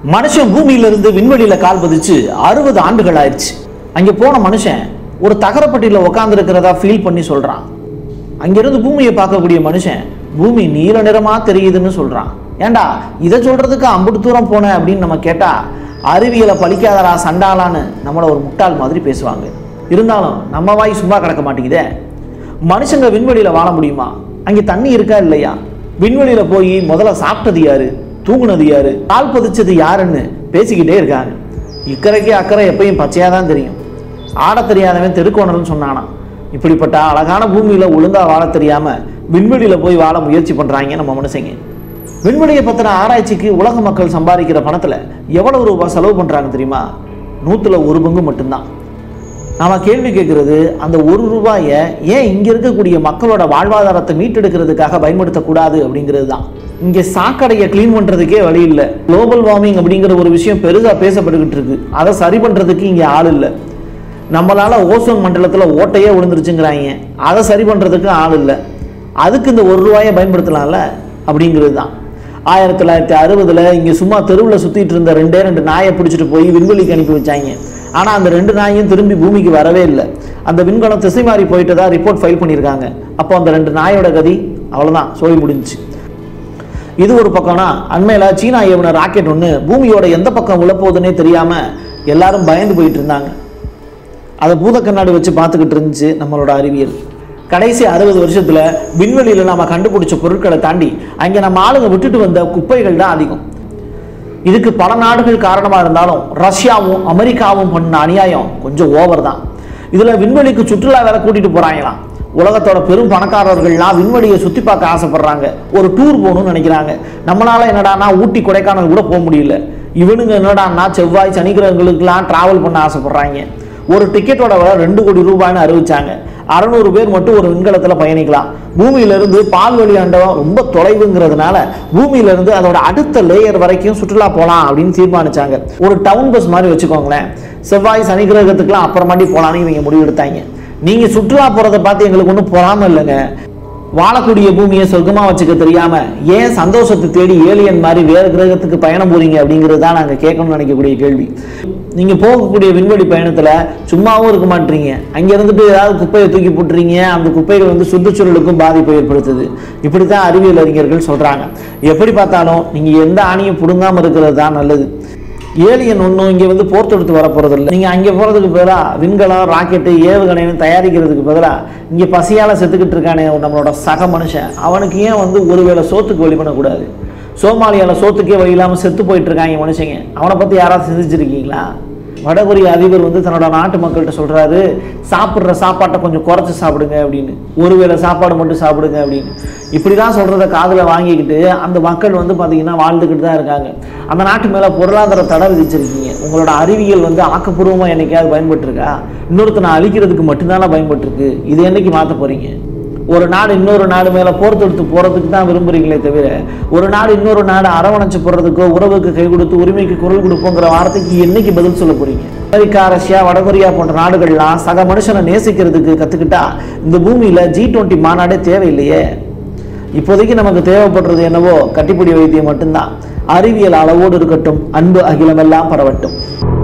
மனுஷன் பூமியிலிருந்து விண்வெளியில கால் பதிச்சு அறுபது ஆண்டுகள் ஆயிடுச்சு அங்க போன மனுஷன் ஒரு தகரப்பட்டியில உட்கார்ந்து ஃபீல் பண்ணி சொல்றான் அங்கிருந்து பூமியை பார்க்கக்கூடிய மனுஷன் பூமி நீல நிறமா தெரியுதுன்னு சொல்றான் ஏன்டா இதை சொல்றதுக்கு அம்புட்டு தூரம் போன அப்படின்னு நம்ம கேட்டா அறிவியலை பழிக்காதடா சண்டாலான்னு நம்மள ஒரு முட்டாள் மாதிரி பேசுவாங்க இருந்தாலும் நம்ம வாய் சும்மா கிடக்க மாட்டேங்குதே மனுஷங்க விண்வெளியில வாழ முடியுமா அங்கே தண்ணி இருக்கா இல்லையா விண்வெளியில போய் முதல்ல சாப்பிட்டது யாரு தூங்குனது யாரு கால் பதிச்சது யாருன்னு பேசிக்கிட்டே இருக்காங்க இக்கரைக்கு அக்கறை எப்பயும் பச்சையா தான் தெரியும் ஆட தெரியாதவன் தெருக்கோணல்னு சொன்னானா இப்படிப்பட்ட அழகான பூமியில ஒழுங்கா வாழ தெரியாம விண்வெளியில போய் வாழ முயற்சி பண்றாங்க நம்ம மனுஷங்க விண்வெளியை பத்தின ஆராய்ச்சிக்கு உலக மக்கள் சம்பாதிக்கிற பணத்துல எவ்வளவு ரூபாய் செலவு பண்றாங்க தெரியுமா நூத்துல ஒரு பங்கு மட்டும்தான் நாம கேள்வி கேட்கறது அந்த ஒரு ரூபாயை ஏன் இங்க இருக்கக்கூடிய மக்களோட வாழ்வாதாரத்தை மீட்டெடுக்கிறதுக்காக பயன்படுத்தக்கூடாது அப்படிங்கிறது தான் இங்க சாக்கடையை க்ளீன் பண்றதுக்கே வழி இல்லை குளோபல் வார்மிங் அப்படிங்கிற ஒரு விஷயம் பெருசா பேசப்பட்டுக்கிட்டு இருக்கு அதை சரி பண்றதுக்கு இங்க ஆள் இல்லை நம்மளால ஓசோன் மண்டலத்துல ஓட்டையே விழுந்துருச்சுங்கிறாங்க அதை சரி பண்றதுக்கு ஆள் இல்லை அதுக்கு இந்த ஒரு ரூபாயை பயன்படுத்தலாம்ல அப்படிங்கிறது தான் ஆயிரத்தி தொள்ளாயிரத்தி அறுபதுல இங்க சும்மா தெருவில் சுத்திட்டு இருந்த ரெண்டே ரெண்டு நாயை பிடிச்சிட்டு போய் விண்வெளிக்கு அனுப்பி வச்சாங்க ஆனா அந்த ரெண்டு நாயும் திரும்பி பூமிக்கு வரவே இல்லை அந்த விண்கலம் திசை மாறி போயிட்டதா ரிப்போர்ட் ஃபைல் பண்ணியிருக்காங்க அப்போ அந்த ரெண்டு நாயோட கதி அவ்வளவுதான் சோழி முடிஞ்சுச்சு இது ஒரு பக்கம்னா அண்மையில சீனா ஏவுன ராக்கெட் ஒன்று பூமியோட எந்த பக்கம் விழப்போகுதுன்னே தெரியாம எல்லாரும் பயந்து போயிட்டு இருந்தாங்க அதை பூத கண்ணாடி வச்சு பார்த்துக்கிட்டு இருந்துச்சு நம்மளோட அறிவியல் கடைசி அறுபது வருஷத்துல விண்வெளியில நம்ம கண்டுபிடிச்ச பொருட்களை தாண்டி அங்க நம்ம ஆளுங்க விட்டுட்டு வந்த குப்பைகள் தான் அதிகம் இதுக்கு பல நாடுகள் காரணமா இருந்தாலும் ரஷ்யாவும் அமெரிக்காவும் பண்ண அநியாயம் கொஞ்சம் ஓவர் தான் இதுல விண்வெளிக்கு சுற்றுலா வேற கூட்டிட்டு போறாங்களாம் உலகத்தோட பெரும் பணக்காரர்கள்லாம் விண்வெளியை சுத்தி பார்க்க ஆசைப்படுறாங்க ஒரு டூர் போகணும்னு நினைக்கிறாங்க நம்மளால என்னடான்னா ஊட்டி கொடைக்கானல் கூட போக முடியல இவனுங்க என்னடான்னா செவ்வாய் சனிக்கிரகங்களுக்கெல்லாம் டிராவல் பண்ண ஆசைப்படுறாங்க ஒரு டிக்கெட்டோட விலை ரெண்டு கோடி ரூபாய்னு அறிவிச்சாங்க அறநூறு பேர் மட்டும் ஒரு விண்கலத்தில் பயணிக்கலாம் பூமியிலிருந்து பால்வெளி அண்டம் ரொம்ப தொலைவுங்கிறதுனால பூமியிலிருந்து அதோட அடுத்த லேயர் வரைக்கும் சுற்றுலா போகலாம் அப்படின்னு தீர்மானிச்சாங்க ஒரு டவுன் பஸ் மாதிரி வச்சுக்கோங்களேன் செவ்வாய் சனி கிரகத்துக்குலாம் அப்புறமாட்டி போகலான்னு இவங்க முடிவெடுத்தாங்க நீங்க சுற்றுலா போறதை பார்த்து எங்களுக்கு ஒன்றும் பொறாம இல்லைங்க வாழக்கூடிய பூமியை சொர்க்கமா வச்சுக்க தெரியாம ஏன் சந்தோஷத்தை தேடி ஏலியன் மாதிரி வேறு கிரகத்துக்கு பயணம் போறீங்க அப்படிங்கிறது தான் நாங்கள் கேட்கணும்னு நினைக்கக்கூடிய கேள்வி நீங்க போகக்கூடிய விண்வெளி பயணத்துல சும்மாவும் இருக்க மாட்டீங்க அங்க இருந்துட்டு ஏதாவது குப்பையை தூக்கி போட்டுறீங்க அந்த குப்பைகள் வந்து சுற்றுச்சூழலுக்கும் பாதிப்பை ஏற்படுத்துது இப்படி தான் அறிவியல் அறிஞர்கள் சொல்றாங்க எப்படி பார்த்தாலும் நீங்க எந்த ஆணியும் பிடுங்காம இருக்கிறது தான் நல்லது ஏலியன் ஒன்றும் இங்கே வந்து போர் தொடுத்து வர போகிறது இல்லை நீங்கள் அங்கே போகிறதுக்கு பதிலாக விண்கலம் ராக்கெட்டு ஏவுகணைன்னு தயாரிக்கிறதுக்கு பதிலாக இங்கே பசியால் செத்துக்கிட்டு இருக்கானே நம்மளோட சக மனுஷன் அவனுக்கு ஏன் வந்து ஒருவேளை சோத்துக்கு வழி பண்ணக்கூடாது சோமாலியாவில் சோத்துக்கே வழி இல்லாமல் செத்து போயிட்டு இருக்காங்க மனுஷங்க அவனை பற்றி யாராவது சிந்திச்சிருக்கீங்களா வடகொரிய அதிபர் வந்து தன்னோட நாட்டு மக்கள்கிட்ட சொல்றாரு சாப்பிட்ற சாப்பாட்டை கொஞ்சம் குறைச்சு சாப்பிடுங்க அப்படின்னு ஒருவேளை சாப்பாடு மட்டும் சாப்பிடுங்க அப்படின்னு இப்படி தான் சொல்றத காதில் வாங்கிக்கிட்டு அந்த மக்கள் வந்து பார்த்தீங்கன்னா வாழ்ந்துக்கிட்டு தான் இருக்காங்க அந்த நாட்டு மேலே பொருளாதார தடை விதிச்சிருக்கீங்க உங்களோட அறிவியல் வந்து ஆக்கப்பூர்வமாக என்னைக்காவது பயன்பட்டுருக்கா இன்னொருத்தனை அழிக்கிறதுக்கு மட்டும்தானே பயன்பட்டுருக்கு இது என்னைக்கு மாற்ற போறீங்க ஒரு நாடு இன்னொரு நாடு மேல போர் தொடுத்து போறதுக்கு தான் விரும்புறீங்களே தவிர ஒரு நாடு இன்னொரு நாடு அரவணைச்சு போறதுக்கோ உறவுக்கு கை கொடுத்து உரிமைக்கு குரல் கொடுப்போங்கிற வார்த்தைக்கு என்னைக்கு பதில் சொல்ல போறீங்க அமெரிக்கா ரஷ்யா வடகொரியா போன்ற நாடுகள்லாம் சக மனுஷனை நேசிக்கிறதுக்கு கத்துக்கிட்டா இந்த பூமியில ஜி டுவெண்ட்டி மாநாடே தேவையில்லையே இப்போதைக்கு நமக்கு தேவைப்படுறது என்னவோ கட்டிப்பிடி வைத்தியம் மட்டும்தான் அறிவியல் அளவோடு இருக்கட்டும் அன்பு அகிலமெல்லாம் பரவட்டும்